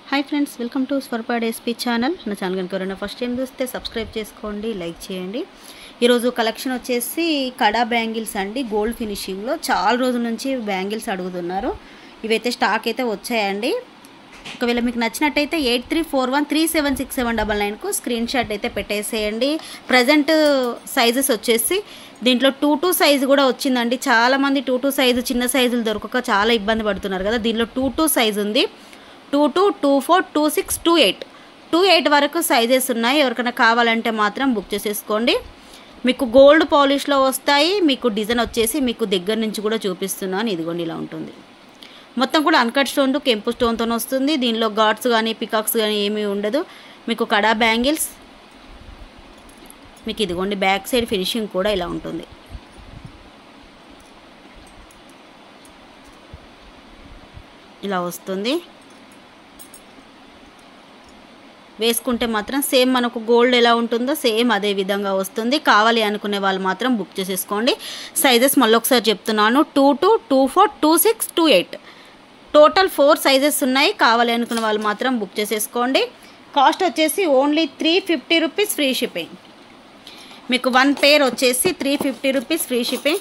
hi friends welcome to Swarpad SP channel నా channel కనుక ఎవరైనా ఫస్ట్ టైం చూస్తే సబ్స్క్రైబ్ చేసుకోండి లైక్ చేయండి ఈరోజు కలెక్షన్ వచ్చేసి కడా బ్యాంగిల్స్ అండి గోల్డ్ ఫినిషింగ్లో చాలా రోజుల నుంచి బ్యాంగిల్స్ అడుగుతున్నారు ఇవైతే స్టాక్ అయితే వచ్చాయండి ఒకవేళ మీకు నచ్చినట్టయితే eight three four one three seven six seven double నైన్కు స్క్రీన్ షాట్ అయితే పెట్టేసేయండి ప్రజెంట్ సైజెస్ వచ్చేసి దీంట్లో టూ టూ సైజు కూడా వచ్చిందండి చాలామంది టూ టూ సైజు చిన్న సైజులు దొరకక చాలా ఇబ్బంది పడుతున్నారు కదా దీనిలో టూ టూ సైజు ఉంది two two two four two six two eight two eight వరకు సైజెస్ ఉన్నాయి ఎవరికైనా కావాలంటే మాత్రం బుక్ చేసేసుకోండి మీకు గోల్డ్ పాలిష్లో వస్తాయి మీకు డిజైన్ వచ్చేసి మీకు దగ్గర నుంచి కూడా చూపిస్తున్నాను ఇదిగోండి ఇలా ఉంటుంది మొత్తం కూడా అన్కట్ స్టోన్ కెంపు స్టోన్తో వస్తుంది దీనిలో గాడ్స్ కానీ పికాక్స్ కానీ ఏమీ ఉండదు మీకు కడా బ్యాంగిల్స్ మీకు ఇదిగోండి బ్యాక్ సైడ్ ఫినిషింగ్ కూడా ఇలా ఉంటుంది ఇలా వస్తుంది వేసుకుంటే మాత్రం సేమ్ మనకు గోల్డ్ ఎలా ఉంటుందో సేమ్ అదే విధంగా వస్తుంది కావాలి అనుకునే వాళ్ళు మాత్రం బుక్ చేసేసుకోండి సైజెస్ మళ్ళీ ఒకసారి చెప్తున్నాను two two two four two six two eight total four sizes ఉన్నాయి కావాలి అనుకున్న వాళ్ళు మాత్రం బుక్ చేసేసుకోండి కాస్ట్ వచ్చేసి only three fifty rupees free shipping మీకు వన్ పేర్ వచ్చేసి three fifty rupees free shipping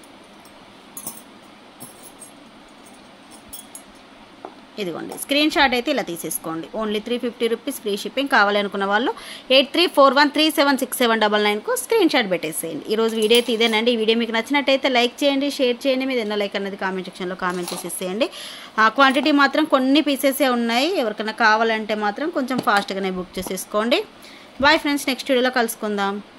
ఇదిగోండి స్క్రీన్ షాట్ అయితే ఇలా తీసేసుకోండి only three fifty rupees free shipping కావాలనుకున్న వాళ్ళు eight three four one three seven six seven double నైన్కు స్క్రీన్ షాట్ పెట్టేసేయండి ఈరోజు వీడియో అయితే ఇదేనండి ఈ వీడియో మీకు నచ్చినట్టయితే లైక్ చేయండి షేర్ చేయండి మీద ఎన్నో లైక్ అనేది కామెంట్ సెక్షన్లో కామెంట్ చేసేసేయండి ఆ క్వాంటిటీ మాత్రం కొన్ని పీసెసే ఉన్నాయి ఎవరికైనా కావాలంటే మాత్రం కొంచెం ఫాస్ట్గానే బుక్ చేసేసుకోండి బాయ్ ఫ్రెండ్స్ నెక్స్ట్ వీడియోలో కలుసుకుందాం